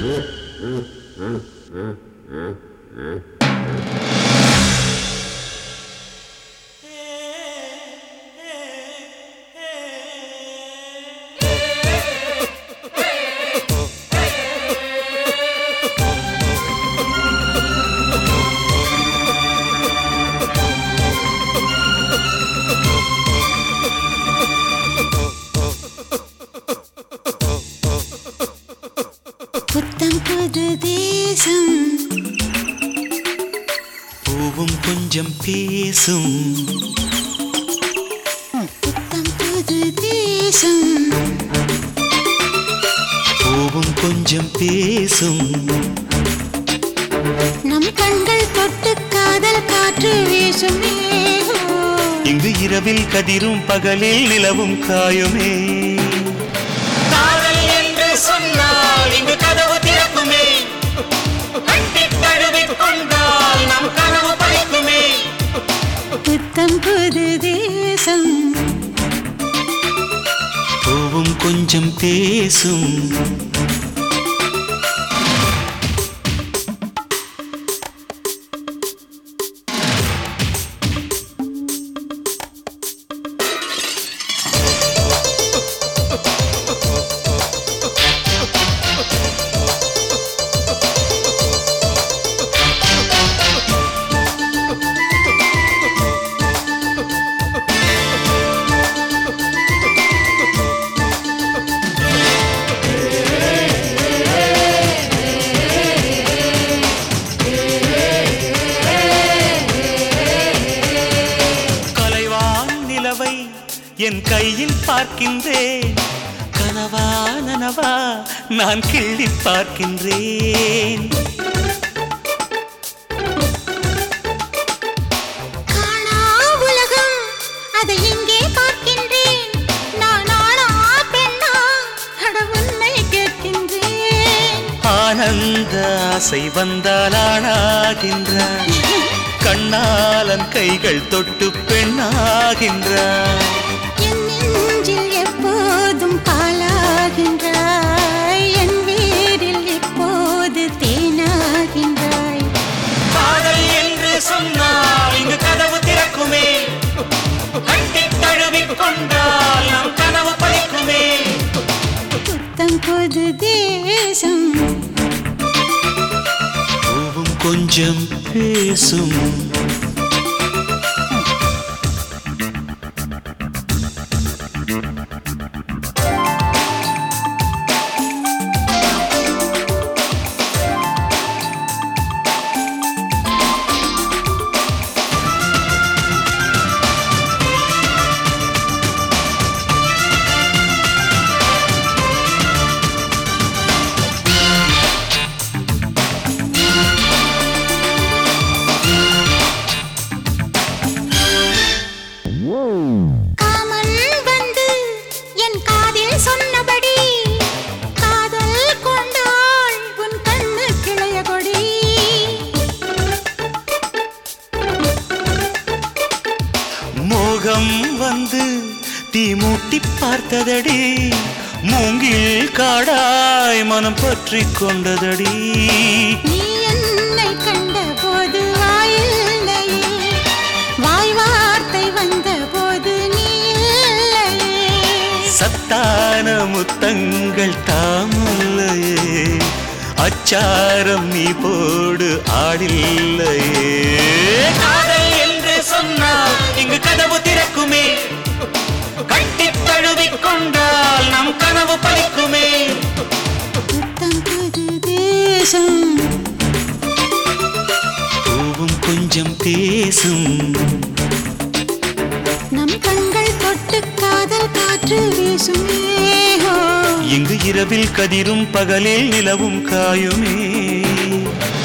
புத்தம் புது தேசம் பூவும் கொஞ்சம் பேசும் புத்தம் புது தேசம் பூவும் கொஞ்சம் பேசும் நம் கண்கள் தொட்டு காதல் காற்று வீசுமே இங்கு இரவில் கதிரும் பகலில் நிலவும் காயுமே காதல் என்று சொன்னால் இங்கு கதவு திறக்குமே கட்டித் தழுவிக் கொண்டால் நம் கனவு பழிக்குமே புத்தம் புது தேசம் பூவும் கொஞ்சம் பேசும் கலைவான் நிலவை என் கையில் பார்க்கின்றேன் கனவா நனவா நான் கிள்ளி பார்க்கின்றேன் காணா உலகம் அதை இங்கே பார்க்கின்றேன் நான் ஆனா பெண்ணா அட உன்னை கேட்கின்றேன் ஆனந்த ஆசை வந்தால் ஆணாகின்றான் கண்ணாலன் கைகள் தொட்டு பெண்ணாகின்றான் என் நெஞ்சில் எப்போதும் பாலாகின்றாய் என் வீரில் எப்போது தேனாகின்றாய் காதல் என்று சொன்னால் இங்கு கதவு திறக்குமே கட்டித் தழுவிக் கொண்டால் நம் கனவு பழிக்குமே புத்தம் புது தேசம் பூவும் கொஞ்சம் பேசும் காமன் வந்து என் காதில் சொன்னபடி காதல் கொண்டாள் உன் கண்ணு கிளைய கொடி மோகம் வந்து தீ மூட்டி பார்த்ததடி மூங்கில் காடாய் மனம் பற்றி கொண்டதடி நீ என்னை கண்ட போது வாயில்லையே வாய் வார்த்தை வந்த போது நீ இல்லையே சத்தான முத்தங்கள் தாமல்லையே அச்சாரம் நீ போடு ஆடில்லையே காதல் என்று சொன்னால் இங்கு கதவு திறக்குமே கட்டித் தழுவிக் கொண்டால் நம் கனவு பழிக்குமே புத்தம் புது தேசம் பூவும் கொஞ்சம் பேசும் நம் கண்கள் தொட்டு காதல் காற்று வீசுமே ஹோ. இங்கு இரவில் கதிரும் பகலில் நிலவும் காயுமே